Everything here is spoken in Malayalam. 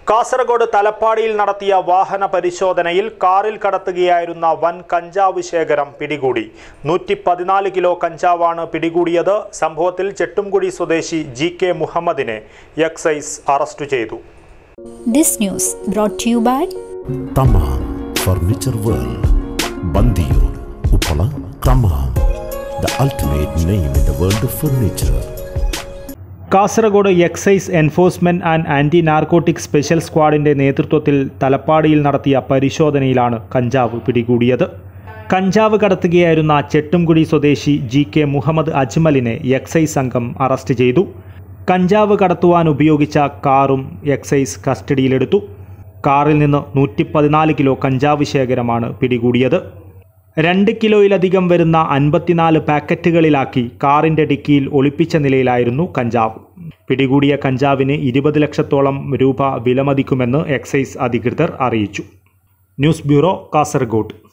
കാസർഗോഡ് തലപ്പാടിയിൽ നടത്തിയ വാഹന പരിശോധനയിൽ കാറിൽ കടത്തുകയായിരുന്ന വൻ കഞ്ചാവ് ശേഖരം പിടികൂടി നൂറ്റി പതിനാല് കിലോ കഞ്ചാവാണ് പിടികൂടിയത് സംഭവത്തിൽ ചെട്ടുംകുടി സ്വദേശി ജി കെ മുഹമ്മദിനെ എക്സൈസ് അറസ്റ്റ് ചെയ്തു This news brought to you by Thamam furniture world Bandiyur Uppala Thamam the ultimate name in the world of furniture Kasaragod excise enforcement and anti narcotic special സ്ക്വാഡിന്റെ നേതൃത്വത്തിൽ തലപ്പാടിയിൽ നടത്തിയ പരിശോധനയിലാണ് കഞ്ചാവ് പിടികൂടിയത് കഞ്ചാവ് കടത്തുകയായിരുന്ന ചെട്ടുംകുടി സ്വദേശി ജി കെ മുഹമ്മദ് അജ്മലിനെ എക്സൈസ് സംഘം അറസ്റ്റ് ചെയ്തു കഞ്ചാവ് കടത്തുവാൻ ഉപയോഗിച്ച കാറും എക്സൈസ് കസ്റ്റഡിയിലെടുത്തു കാറിൽ നിന്ന് നൂറ്റി പതിനാല് കിലോ കഞ്ചാവ് ശേഖരമാണ് പിടികൂടിയത് രണ്ട് കിലോയിലധികം വരുന്ന അൻപത്തിനാല് പാക്കറ്റുകളിലാക്കി കാറിന്റെ ഡിക്കിയിൽ ഒളിപ്പിച്ച നിലയിലായിരുന്നു കഞ്ചാവ് പിടികൂടിയ കഞ്ചാവിന് ഇരുപത് ലക്ഷത്തോളം രൂപ വിലമതിക്കുമെന്ന് എക്സൈസ് അധികൃതർ അറിയിച്ചു ന്യൂസ് ബ്യൂറോ കാസർഗോഡ്